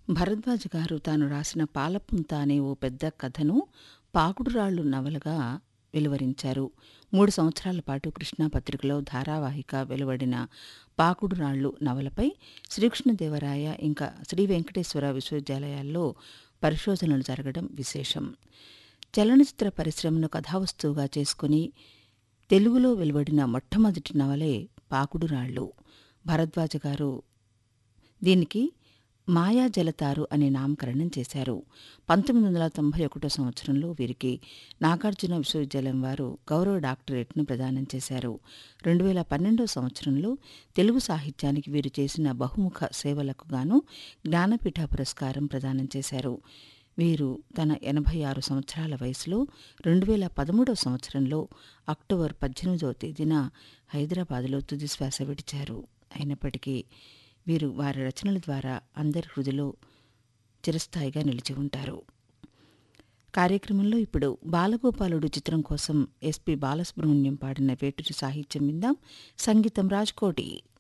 భరద్వాజ్ గారు తాను రాసిన పాలపుంత అనే ఓ పెద్ద కథను పాకుడురాళ్లు నవలగా వెలువరించారు మూడు సంవత్సరాల పాటు కృష్ణా పత్రికలో ధారావాహిక వెలువడిన పాకుడురాళ్లు నవలపై శ్రీకృష్ణదేవరాయ ఇంకా శ్రీ వెంకటేశ్వర విశ్వవిద్యాలయాల్లో పరిశోధనలు జరగడం విశేషం చలనచిత్ర పరిశ్రమను కథావస్తువుగా చేసుకుని తెలుగులో వెలువడిన మొట్టమొదటి నవలే పాకుడురాళ్లు భరద్వాజ గారు దీనికి మాయాజలతారు అనే నామకరణం చేశారు పంతొమ్మిది వందల తొంభై ఒకటో సంవత్సరంలో వీరికి నాగార్జున విశ్వవిద్యాలయం వారు గౌరవ డాక్టరేట్ను ప్రదానం చేశారు రెండు వేల పన్నెండో సంవత్సరంలో తెలుగు సాహిత్యానికి వీరు చేసిన బహుముఖ సేవలకు గాను జ్ఞానపీఠ పురస్కారం ప్రదానం చేశారు వీరు తన ఎనభై ఆరు సంవత్సరాల వయసులో రెండు వేల పదమూడవ సంవత్సరంలో అక్టోబర్ పద్దెనిమిదవ తేదీన హైదరాబాదులో తుది శ్వాస విడిచారు అయినప్పటికీ వీరు వారి రచనల ద్వారా అందరి హృదిలో చిరస్థాయిగా నిలిచి ఉంటారు కార్యక్రమంలో ఇప్పుడు బాలగోపాలుడు చిత్రం కోసం ఎస్పి బాలసుబ్రహ్మణ్యం పాడిన వేటూరి సాహిత్యం విందాం సంగీతం రాజ్కోటి